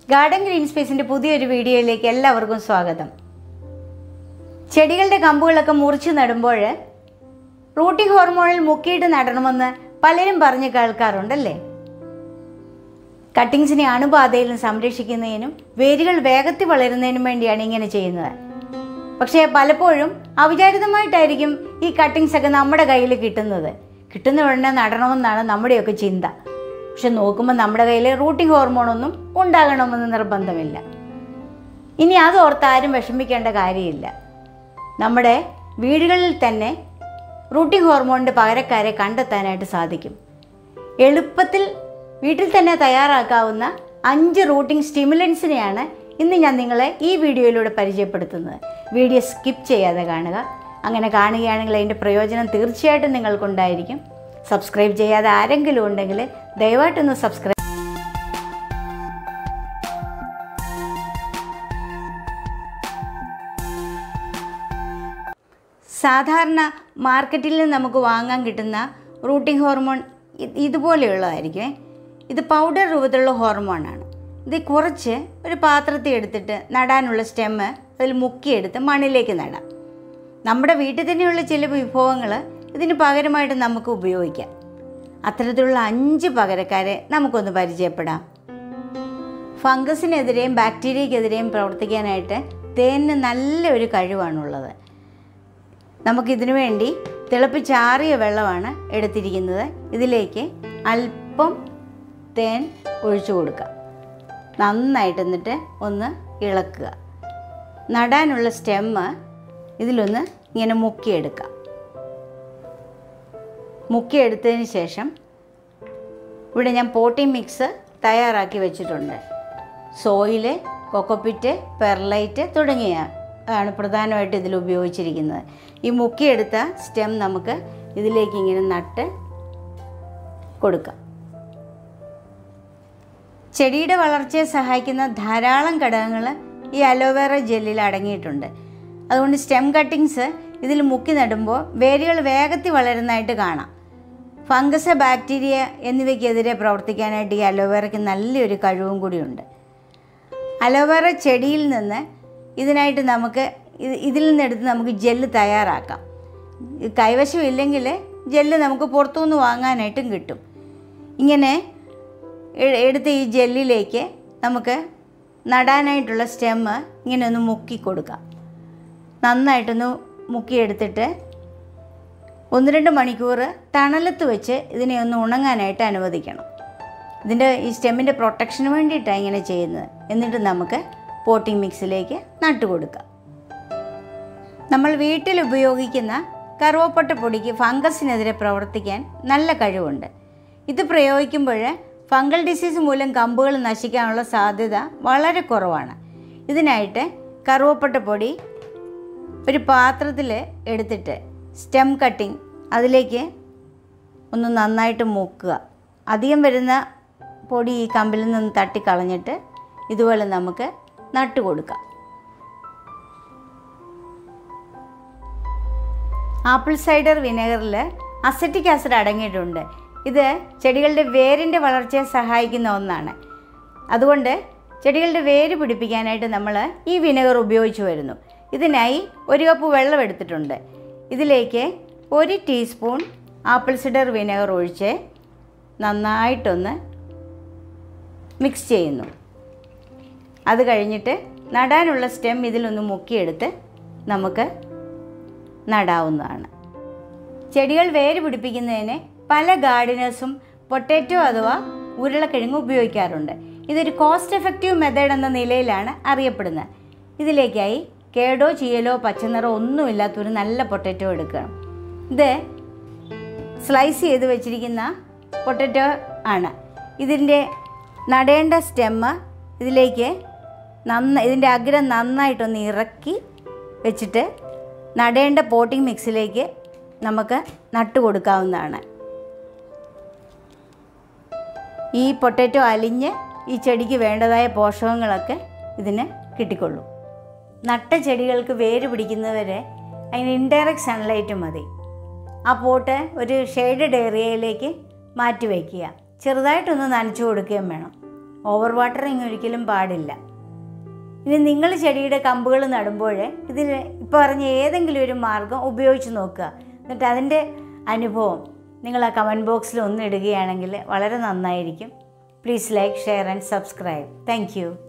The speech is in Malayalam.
ഗാർഡൻ ഗ്രീൻ സ്പേസിൻ്റെ പുതിയൊരു വീഡിയോയിലേക്ക് എല്ലാവർക്കും സ്വാഗതം ചെടികളുടെ കമ്പുകളൊക്കെ മുറിച്ച് നടുമ്പോൾ റൂട്ടിംഗ് ഹോർമോണിൽ മുക്കിയിട്ട് നടണമെന്ന് പലരും പറഞ്ഞ് കേൾക്കാറുണ്ടല്ലേ കട്ടിങ്സിനെ അണുബാധയിൽ നിന്ന് സംരക്ഷിക്കുന്നതിനും വേരുകൾ വേഗത്തിൽ വളരുന്നതിനും വേണ്ടിയാണ് ഇങ്ങനെ ചെയ്യുന്നത് പക്ഷേ പലപ്പോഴും അവിചാരിതമായിട്ടായിരിക്കും ഈ കട്ടിങ്സ് ഒക്കെ നമ്മുടെ കയ്യിൽ കിട്ടുന്നത് കിട്ടുന്ന ഉടനെ നടണമെന്നാണ് നമ്മുടെയൊക്കെ ചിന്ത പക്ഷെ നോക്കുമ്പോൾ നമ്മുടെ കയ്യിൽ റൂട്ടിംഗ് ഹോർമോണൊന്നും ഉണ്ടാകണമെന്ന് നിർബന്ധമില്ല ഇനി അതോർത്ത് ആരും വിഷമിക്കേണ്ട കാര്യമില്ല നമ്മുടെ വീടുകളിൽ തന്നെ റൂട്ടിംഗ് ഹോർമോണിൻ്റെ പകരക്കാരെ കണ്ടെത്താനായിട്ട് സാധിക്കും എളുപ്പത്തിൽ വീട്ടിൽ തന്നെ തയ്യാറാക്കാവുന്ന അഞ്ച് റൂട്ടിംഗ് സ്റ്റിമുലൻസിനെയാണ് ഇന്ന് ഞാൻ നിങ്ങളെ ഈ വീഡിയോയിലൂടെ പരിചയപ്പെടുത്തുന്നത് വീഡിയോ സ്കിപ്പ് ചെയ്യാതെ കാണുക അങ്ങനെ കാണുകയാണെങ്കിൽ അതിൻ്റെ പ്രയോജനം തീർച്ചയായിട്ടും നിങ്ങൾക്കുണ്ടായിരിക്കും സബ്സ്ക്രൈബ് ചെയ്യാതെ ആരെങ്കിലും ഉണ്ടെങ്കിൽ ദയവായിട്ടൊന്ന് സബ്സ്ക്രൈബ് സാധാരണ മാർക്കറ്റിൽ നിന്ന് നമുക്ക് വാങ്ങാൻ കിട്ടുന്ന റൂട്ടിംഗ് ഹോർമോൺ ഇ- ഇതുപോലെയുള്ളതായിരിക്കും ഇത് പൗഡർ രൂപത്തിലുള്ള ഹോർമോണാണ് ഇത് കുറച്ച് ഒരു പാത്രത്തിൽ എടുത്തിട്ട് നടാനുള്ള സ്റ്റെമ്മ് അതിൽ മുക്കിയെടുത്ത് മണ്ണിലേക്ക് നടാം നമ്മുടെ വീട്ടിൽ തന്നെയുള്ള ചില വിഭവങ്ങൾ ഇതിന് പകരമായിട്ട് നമുക്ക് ഉപയോഗിക്കാം അത്തരത്തിലുള്ള അഞ്ച് പകരക്കാരെ നമുക്കൊന്ന് പരിചയപ്പെടാം ഫംഗസിനെതിരെയും ബാക്ടീരിയക്കെതിരെയും പ്രവർത്തിക്കാനായിട്ട് തേനിന് നല്ലൊരു കഴിവാണുള്ളത് നമുക്കിതിനു വേണ്ടി തിളപ്പിച്ചാറിയ വെള്ളമാണ് എടുത്തിരിക്കുന്നത് ഇതിലേക്ക് അല്പം തേൻ ഒഴിച്ചു കൊടുക്കുക നന്നായിട്ട് എന്നിട്ട് ഒന്ന് ഇളക്കുക നടാനുള്ള സ്റ്റെമ്മ് ഇതിലൊന്ന് ഇങ്ങനെ മുക്കിയെടുക്കുക മുക്കിയെടുത്തതിന് ശേഷം ഇവിടെ ഞാൻ പോട്ടി മിക്സ് തയ്യാറാക്കി വെച്ചിട്ടുണ്ട് സോയില് കൊക്കോപ്പിറ്റ് പെർലൈറ്റ് തുടങ്ങിയ ആണ് പ്രധാനമായിട്ട് ഇതിൽ ഉപയോഗിച്ചിരിക്കുന്നത് ഈ മുക്കിയെടുത്ത സ്റ്റെം നമുക്ക് ഇതിലേക്ക് ഇങ്ങനെ നട്ട് കൊടുക്കാം ചെടിയുടെ വളർച്ചയെ സഹായിക്കുന്ന ധാരാളം ഘടകങ്ങൾ ഈ അലോവേറ ജെല്ലിൽ അടങ്ങിയിട്ടുണ്ട് അതുകൊണ്ട് സ്റ്റെം കട്ടിങ്സ് ഇതിൽ മുക്കി നടുമ്പോൾ വേരുകൾ വേഗത്തിൽ വളരുന്നതായിട്ട് കാണാം ഫംഗസ് ബാക്ടീരിയ എന്നിവയ്ക്കെതിരെ പ്രവർത്തിക്കാനായിട്ട് ഈ അലോവേറയ്ക്ക് നല്ലൊരു കഴിവും കൂടിയുണ്ട് അലോവേറ ചെടിയിൽ നിന്ന് ഇതിനായിട്ട് നമുക്ക് ഇത് ഇതിൽ നിന്നെടുത്ത് നമുക്ക് ജെല്ല് തയ്യാറാക്കാം ഇത് കൈവശം ഇല്ലെങ്കിൽ ജെല്ല് നമുക്ക് പുറത്തുനിന്ന് വാങ്ങാനായിട്ടും കിട്ടും ഇങ്ങനെ എ- എടുത്ത ഈ ജെല്ലിലേക്ക് നമുക്ക് നടാനായിട്ടുള്ള സ്റ്റെമ്മ് ഇങ്ങനെ ഒന്ന് മുക്കി കൊടുക്കാം നന്നായിട്ടൊന്ന് മുക്കിയെടുത്തിട്ട് ഒന്ന് രണ്ട് മണിക്കൂർ തണലത്ത് വെച്ച് ഇതിനെ ഒന്ന് ഉണങ്ങാനായിട്ട് അനുവദിക്കണം ഇതിൻ്റെ ഈ സ്റ്റെമ്മിൻ്റെ പ്രൊട്ടക്ഷന് വേണ്ടിയിട്ടാണ് ഇങ്ങനെ ചെയ്യുന്നത് എന്നിട്ട് നമുക്ക് പോട്ടിംഗ് മിക്സിലേക്ക് നട്ടു കൊടുക്കാം നമ്മൾ വീട്ടിൽ ഉപയോഗിക്കുന്ന കറുവപ്പട്ട പൊടിക്ക് ഫംഗസിനെതിരെ പ്രവർത്തിക്കാൻ നല്ല കഴിവുണ്ട് ഇത് പ്രയോഗിക്കുമ്പോൾ ഫംഗൽ ഡിസീസ് മൂലം കമ്പുകൾ നശിക്കാനുള്ള സാധ്യത വളരെ കുറവാണ് ഇതിനായിട്ട് കറുവപ്പട്ട പൊടി ഒരു പാത്രത്തിൽ എടുത്തിട്ട് സ്റ്റെം കട്ടിങ് അതിലേക്ക് ഒന്ന് നന്നായിട്ട് മുക്കുക അധികം വരുന്ന പൊടി ഈ കമ്പിൽ നിന്ന് തട്ടിക്കളഞ്ഞിട്ട് ഇതുപോലെ നമുക്ക് നട്ടു കൊടുക്കാം ആപ്പിൾ സൈഡർ വിനെഗറിൽ അസറ്റിക് ആസിഡ് അടങ്ങിയിട്ടുണ്ട് ഇത് ചെടികളുടെ വേരിൻ്റെ വളർച്ചയെ സഹായിക്കുന്ന ഒന്നാണ് അതുകൊണ്ട് ചെടികളുടെ വേര് പിടിപ്പിക്കാനായിട്ട് നമ്മൾ ഈ വിനെഗർ ഉപയോഗിച്ച് വരുന്നു ഇതിനായി ഒരു കപ്പ് വെള്ളം എടുത്തിട്ടുണ്ട് ഇതിലേക്ക് ഒരു ടീസ്പൂൺ ആപ്പിൾ സിഡർ വിനെഗർ ഒഴിച്ച് നന്നായിട്ടൊന്ന് മിക്സ് ചെയ്യുന്നു അത് കഴിഞ്ഞിട്ട് നടാനുള്ള സ്റ്റെം ഇതിലൊന്ന് മുക്കിയെടുത്ത് നമുക്ക് നടാവുന്നതാണ് ചെടികൾ വേര് പിടിപ്പിക്കുന്നതിന് പല ഗാർഡനേഴ്സും പൊട്ടാറ്റോ അഥവാ ഉരുളക്കിഴങ്ങ് ഉപയോഗിക്കാറുണ്ട് ഇതൊരു കോസ്റ്റ് എഫക്റ്റീവ് മെത്തേഡ് എന്ന നിലയിലാണ് അറിയപ്പെടുന്നത് ഇതിലേക്കായി കേടോ ചീയലോ പച്ചനിറോ ഒന്നുമില്ലാത്തൊരു നല്ല പൊട്ടാറ്റോ എടുക്കണം ഇത് സ്ലൈസ് ചെയ്ത് വെച്ചിരിക്കുന്ന പൊട്ടറ്റോ ആണ് ഇതിൻ്റെ നടേണ്ട സ്റ്റെമ്മ് ഇതിലേക്ക് നന്ന ഇതിൻ്റെ അഗ്രം നന്നായിട്ടൊന്ന് ഇറക്കി വെച്ചിട്ട് നടേണ്ട പോട്ടിംഗ് മിക്സിലേക്ക് നമുക്ക് നട്ടു കൊടുക്കാവുന്നതാണ് ഈ പൊട്ടറ്റോ അലിഞ്ഞ് ഈ ചെടിക്ക് വേണ്ടതായ പോഷകങ്ങളൊക്കെ ഇതിന് കിട്ടിക്കൊള്ളും നട്ട ചെടികൾക്ക് വേര് പിടിക്കുന്നവരെ അതിന് ഇൻഡയറക്റ്റ് സൺലൈറ്റ് മതി ആ പോട്ട് ഒരു ഷെയ്ഡഡ് ഏരിയയിലേക്ക് മാറ്റി വയ്ക്കുക ചെറുതായിട്ടൊന്ന് നനച്ചു കൊടുക്കുകയും വേണം ഓവർ വാട്ടറിങ് ഒരിക്കലും പാടില്ല ഇനി നിങ്ങൾ ചെടിയുടെ കമ്പുകൾ നടുമ്പോൾ ഇതിൽ ഇപ്പോൾ പറഞ്ഞ ഏതെങ്കിലും ഒരു മാർഗം ഉപയോഗിച്ച് നോക്കുക എന്നിട്ട് അതിൻ്റെ അനുഭവം നിങ്ങൾ ആ കമൻറ്റ് ബോക്സിൽ ഒന്ന് ഇടുകയാണെങ്കിൽ വളരെ നന്നായിരിക്കും please like share and subscribe thank